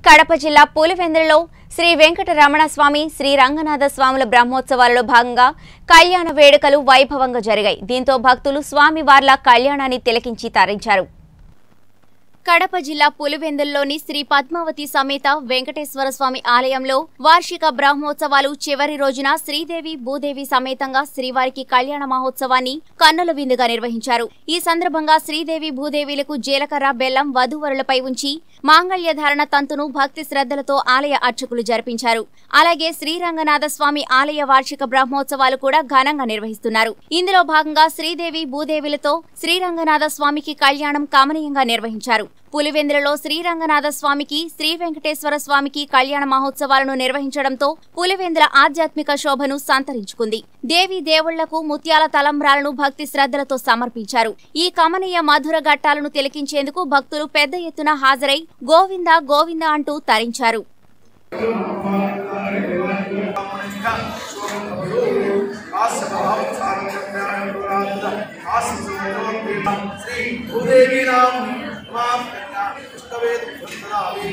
కడప జిల్లా పులివెందులలో శ్రీ వెంకటరమణ స్వామి శ్రీ రంగనాథ స్వాముల బ్రహ్మోత్సవాలలో భాగంగా కళ్యాణ వేడుకలు వైభవంగా జరిగాయి దీంతో భక్తులు స్వామివార్ల కళ్యాణాన్ని తిలకించి తరించారు కడప జిల్లా పులివెందుల్లోని శ్రీ పద్మావతి సమేత వెంకటేశ్వర స్వామి ఆలయంలో వార్షిక బ్రహ్మోత్సవాలు చివరి రోజున శ్రీదేవి భూదేవి సమేతంగా శ్రీవారికి కళ్యాణ మహోత్సవాన్ని కన్నుల విందుగా నిర్వహించారు ఈ సందర్భంగా శ్రీదేవి భూదేవిలకు జీలకర్ర బెల్లం వధూవరులపై ఉంచి మాంగళ్య ధారణ తంతును భక్తి శ్రద్ధలతో ఆలయ అర్చకులు జరిపించారు అలాగే శ్రీరంగనాథ స్వామి ఆలయ వార్షిక బ్రహ్మోత్సవాలు కూడా ఘనంగా నిర్వహిస్తున్నారు ఇందులో భాగంగా శ్రీదేవి భూదేవిలతో శ్రీరంగనాథ స్వామికి కళ్యాణం కమనీయంగా నిర్వహించారు పులివెందులలో శ్రీరంగనాథ స్వామికి శ్రీ వెంకటేశ్వర స్వామికి కళ్యాణ మహోత్సవాలను నిర్వహించడంతో పులివెందుల ఆధ్యాత్మిక శోభను సంతరించుకుంది దేవి దేవుళ్లకు ముత్యాల తలంబ్రాలను భక్తి శ్రద్ధలతో సమర్పించారు ఈ కమనీయ మధుర ఘట్టాలను తిలకించేందుకు భక్తులు పెద్ద ఎత్తున హాజరై గోవింద గోవింద అంటూ తరించారు శ్రీ భూదేవీనాం మాం పుష్పవేద పుష్పదావి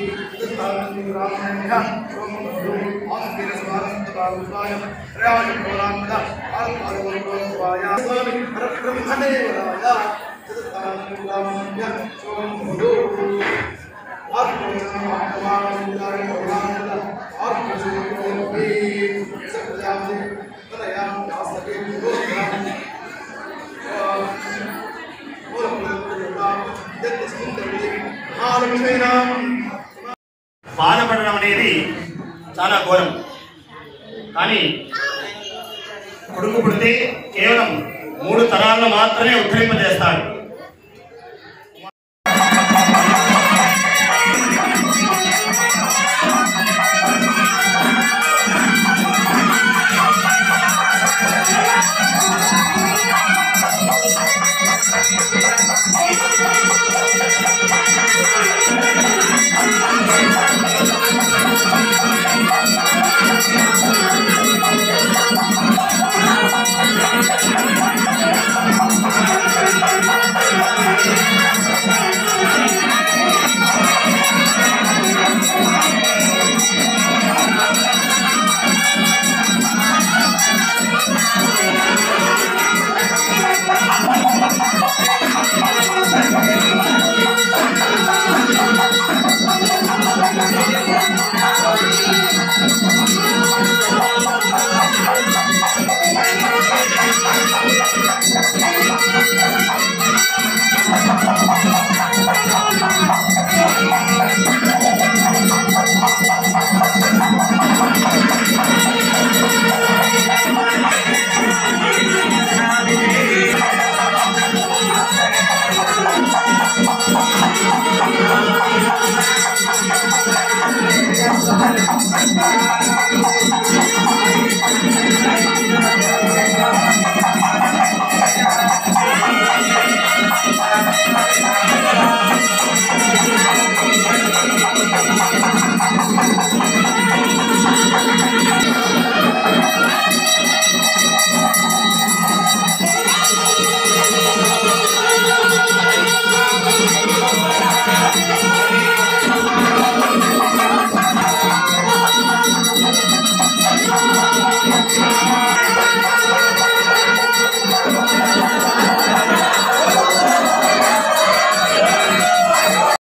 బాధపడడం అనేది చాలా ఘోరం కానీ కొడుకు పుడితే కేవలం మూడు తరాలను మాత్రమే ఉద్ధరింపజేస్తాడు